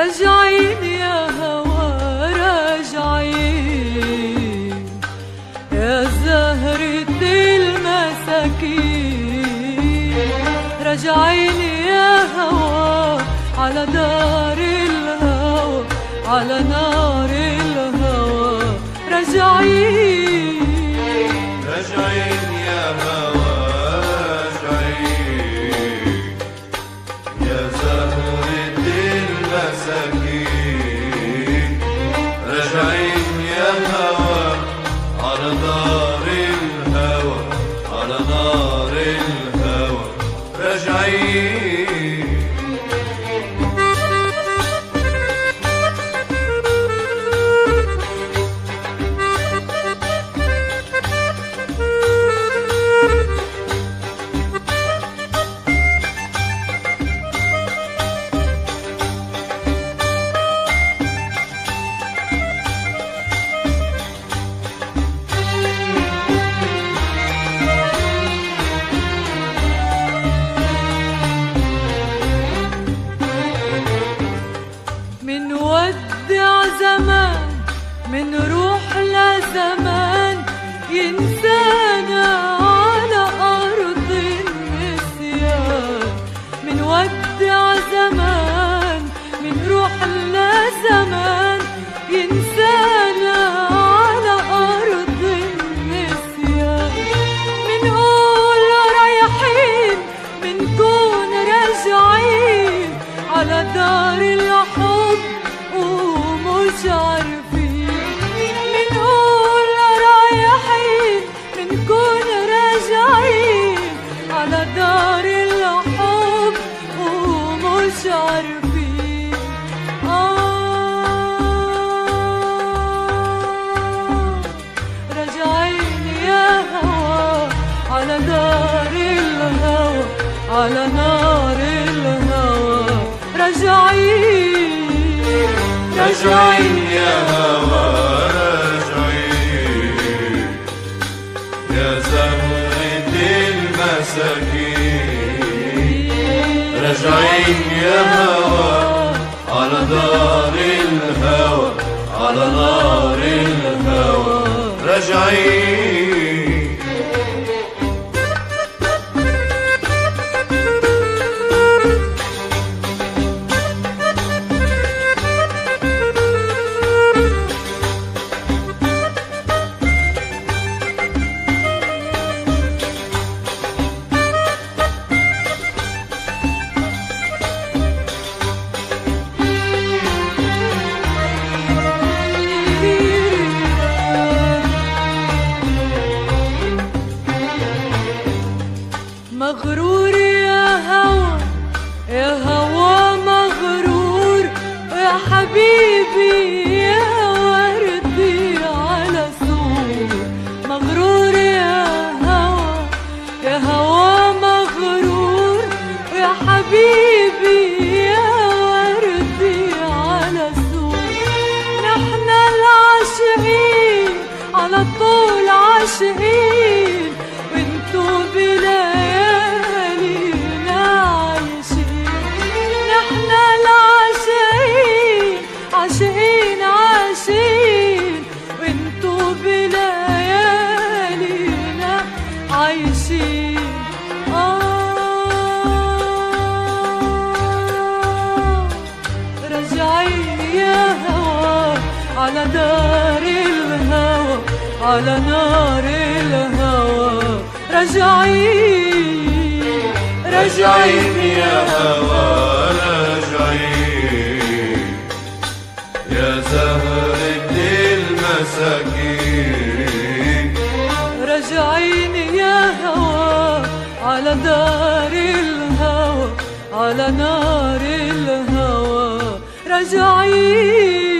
راجعين يا هوا راجعين يا زهرة المساكين راجعين يا هوا على دار الهوى على نار الهوى راجعين راجعين يا هوا راجعين يا زهرة المساكين راجعين يا هوا على نار الهوى على نار الهوى راجعين من ودع زمان من روح لزمان ينسانا على أرض النسيان من ودع زمان من روح لزمان ينسانا على أرض النسيان منقول رايحين منكون راجعين على دار الحب ومش عارفين منقول رايحين منكون راجعين على دار الحب ومش عارفين آه راجعين يا هوا على دار الهوى على نار الهوى راجعين راجعين يا هوا راجعين يا زهرة المساكين راجعين يا هوا على دار الهوى على نار الهوى راجعين مغرور يا هوى يا هوى مغرور يا حبيبي يا وردي على سور مغرور يا هوى يا هوى مغرور يا حبيبي يا وردي على سور نحن العاشقين على طول عاشقين وانتو بليالينا عايشين نحن العاشقين عاشقين عاشقين وانتو بليالينا عايشين آه راجعين يا هوا على دار الهوى على نار الهوى راجعين راجعين يا هوا راجعين يا زهرة المساكين راجعين يا هوا على دار الهوى على نار الهوى راجعين